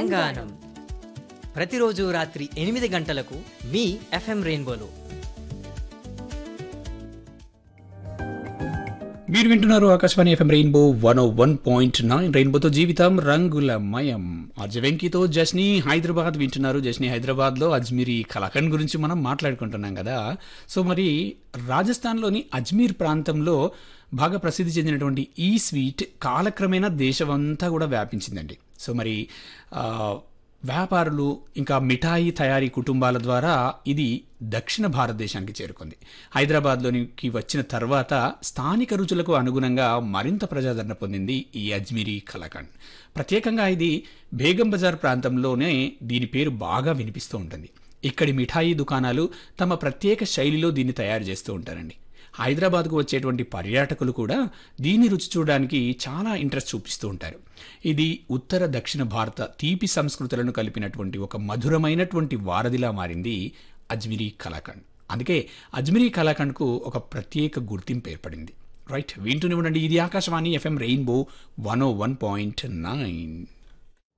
తెలంగాణం ప్రతిరోజు రాత్రి ఎనిమిది గంటలకు మీ ఎఫ్ఎం రెయిన్బోలో మీరు వింటున్నారు Akashvani FM rainbow one O one point nine రెయిన్బోతో జీవితం రంగులమయం అర్జ వెంకీతో జస్ని హైదరాబాద్ వింటున్నారు జస్ని హైదరాబాద్లో అజ్మీరీ కలాకండ్ గురించి మనం మాట్లాడుకుంటున్నాం కదా సో మరి రాజస్థాన్లోని అజ్మీర్ ప్రాంతంలో బాగా ప్రసిద్ధి చెందినటువంటి ఈ స్వీట్ కాలక్రమేణా దేశమంతా కూడా వ్యాపించిందండి సో మరి ఆ, వ్యాపారులు ఇంకా మిఠాయి తయారీ కుటుంబాల ద్వారా ఇది దక్షిణ భారతదేశానికి చేరుకుంది హైదరాబాద్లోనికి వచ్చిన తర్వాత స్థానిక రుచులకు అనుగుణంగా మరింత ప్రజాదరణ పొందింది ఈ అజ్మీరీ కలకండ్ ప్రత్యేకంగా ఇది బేగం బజార్ ప్రాంతంలోనే దీని పేరు బాగా వినిపిస్తూ ఉంటుంది ఇక్కడి మిఠాయి దుకాణాలు తమ ప్రత్యేక శైలిలో దీన్ని తయారు చేస్తూ ఉంటారండి హైదరాబాద్కు వచ్చేటువంటి పర్యాటకులు కూడా దీన్ని రుచి చూడడానికి చాలా ఇంట్రెస్ట్ చూపిస్తూ ఉంటారు ఇది ఉత్తర దక్షిణ భారత తీపి సంస్కృతులను కలిపినటువంటి ఒక మధురమైనటువంటి వారధిలా మారింది అజ్మిరీ కలాకండ్ అందుకే అజ్మిరీ కలాకండ్కు ఒక ప్రత్యేక గుర్తింపు ఏర్పడింది రైట్ వింటూనే ఉండండి ఇది Akashvani FM rainbow one O one point nine